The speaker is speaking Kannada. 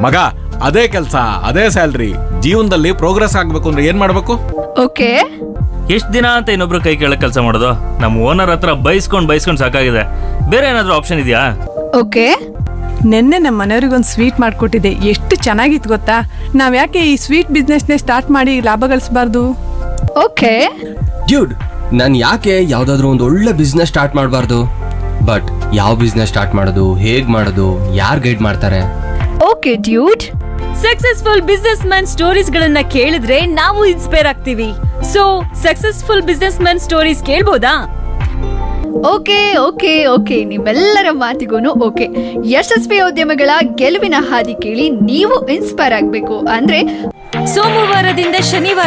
ಮಗ ಅದೇ ಕೆಲಸ ಅದೇ ಸ್ಯಾಲ್ರಿ ಜೀವನದಲ್ಲಿ ಪ್ರೋಗ್ರೆಸ್ ಆಗ್ಬೇಕು ಅಂದ್ರೆ ಏನ್ ಮಾಡ್ಬೇಕು ಓಕೆ ಎಷ್ಟು ದಿನ ಅಂತ ಇನ್ನೊಬ್ರು ಕೈ ಕೆಳಗೆ ಕೆಲಸ ಮಾಡೋದು ನಮ್ಮ ಓನರ್ ಹತ್ರ ಬೈಸ್ಕೊಂಡು ಬೈಸ್ಕೊಂಡು ಸಾಕಾಗಿದೆ ಬೇರೆ ಏನಾದರೂ ಆಪ್ಷನ್ ಇದೆಯಾ ಓಕೆ ನಿನ್ನೆ ನಮ್ಮ ಮನೆಯವ್ರಿಗೊಂದು ಸ್ವೀಟ್ ಮಾಡಿಕೊಟ್ಟಿದ್ದೆ ಎಷ್ಟು ಚೆನ್ನಾಗಿತ್ತು ಗೊತ್ತಾ ನಾವು ಯಾಕೆ ಈ ಸ್ವೀಟ್ ಬಿಸ್ನೆಸ್ನೇ ಸ್ಟಾರ್ಟ್ ಮಾಡಿ ಲಾಭ ಗಳಿಸಬಾರ್ದು ಓಕೆ ಡ್ಯೂಡ್ ನಾನು ಯಾಕೆ ಯಾವುದಾದ್ರೂ ಒಂದು ಒಳ್ಳೆ ಬಿಸ್ನೆಸ್ ಸ್ಟಾರ್ಟ್ ಮಾಡಬಾರ್ದು ಬಟ್ ಯಾವ ಬಿಸ್ನೆಸ್ ಸ್ಟಾರ್ಟ್ ಮಾಡೋದು ಹೇಗೆ ಮಾಡೋದು ಯಾರು ಗೈಡ್ ಮಾಡ್ತಾರೆ okay dude successful business man stories ಗಳನ್ನ ಕೇಳಿದ್ರೆ ನಾವು ಇನ್ಸ್ಪೈರ್ ಆಗ್ತೀವಿ so successful business man stories ಕೇಳ್ಬೋದಾ ಓಕೆ ಓಕೆ ಓಕೆ ನಿಮ್ಮೆಲ್ಲರ ಮಾತಿಗೂ ಓಕೆ ಯಶಸ್ವಿ ಉದ್ಯಮಗಳ ಗೆಲುವಿನ ಹಾದಿ ಕೇಳಿ ನೀವು ಇನ್ಸ್ಪೈರ್ ಆಗಬೇಕು ಅಂದ್ರೆ ಸೋಮವಾರದಿಂದ ಶನಿವಾರ